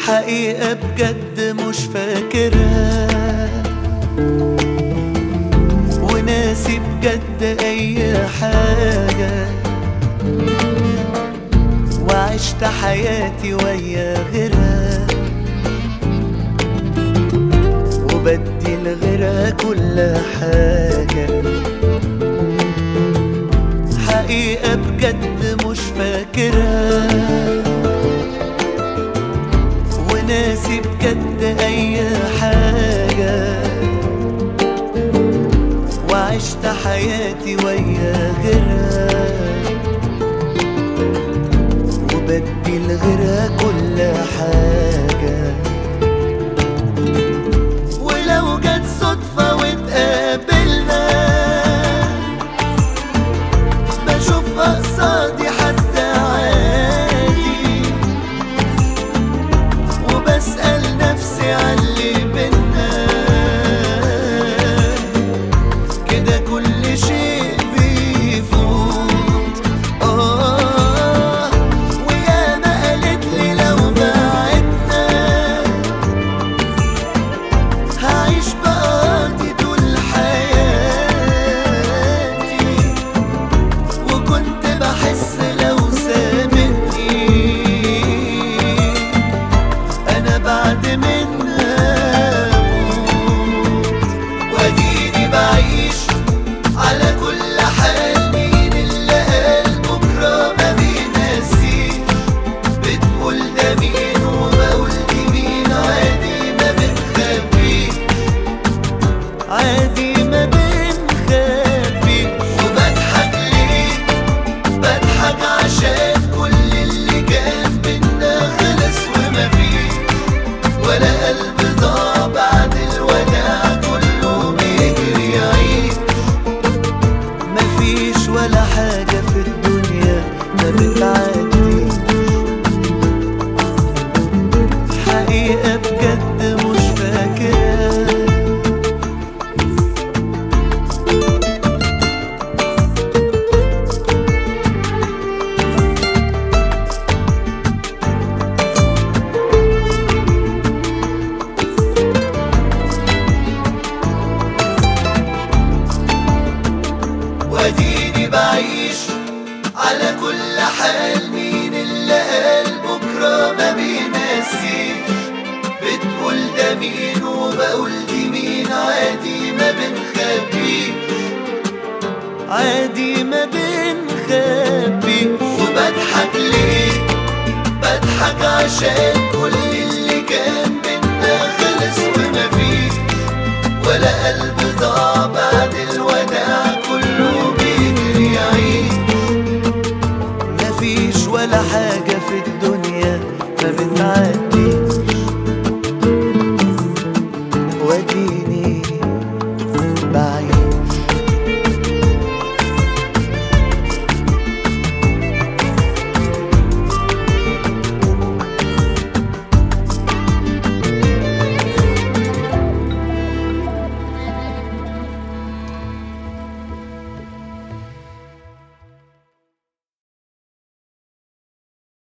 حقيقة بجد مش فاكرها وناسي بجد أي حاجة وعشت حياتي ويا غيرها وبدي لغيرها كل حاجة حقيقة بجد مش فاكرها وناسي بجد أي حاجة وعشت حياتي ويا غيرها وبدي لغيرها كل حاجة ولو جت صدفة واتقابلنا بشوفها قصادي حتى عادي وبسأل نفسي عاللي بينا كده كل شيء بيفوت آه وياما قالت لي لو بعدنا هعيش بقاضي طول حياتي وكنت بحس لو سابتني انا بعد منها اموت واديني بعيش على كل حال مين اللي قال بكره ما بينسيش بتقول ده مين وبقول دي مين عادي ما بنخبيش عادي ما بنخبيش وبضحك ليه بضحك عشان كل اللي كان بينا خلص وما فيش ولا قلب ضاع بعد الوداع كله بيجري يعيش مفيش ولا حاجة في الدنيا ما بتعديش حقيقة بجد مش فاكرها واديني بعيش على كل حال مين اللي قال بكرة ما بينسيش بتقول ده مين وبقول دي مين عادي ما بنخبيش عادي ما بنخبيش وبضحك ليه بضحك عشان كل اللي كان بينا خلص وما فيش ولا قلب ضاع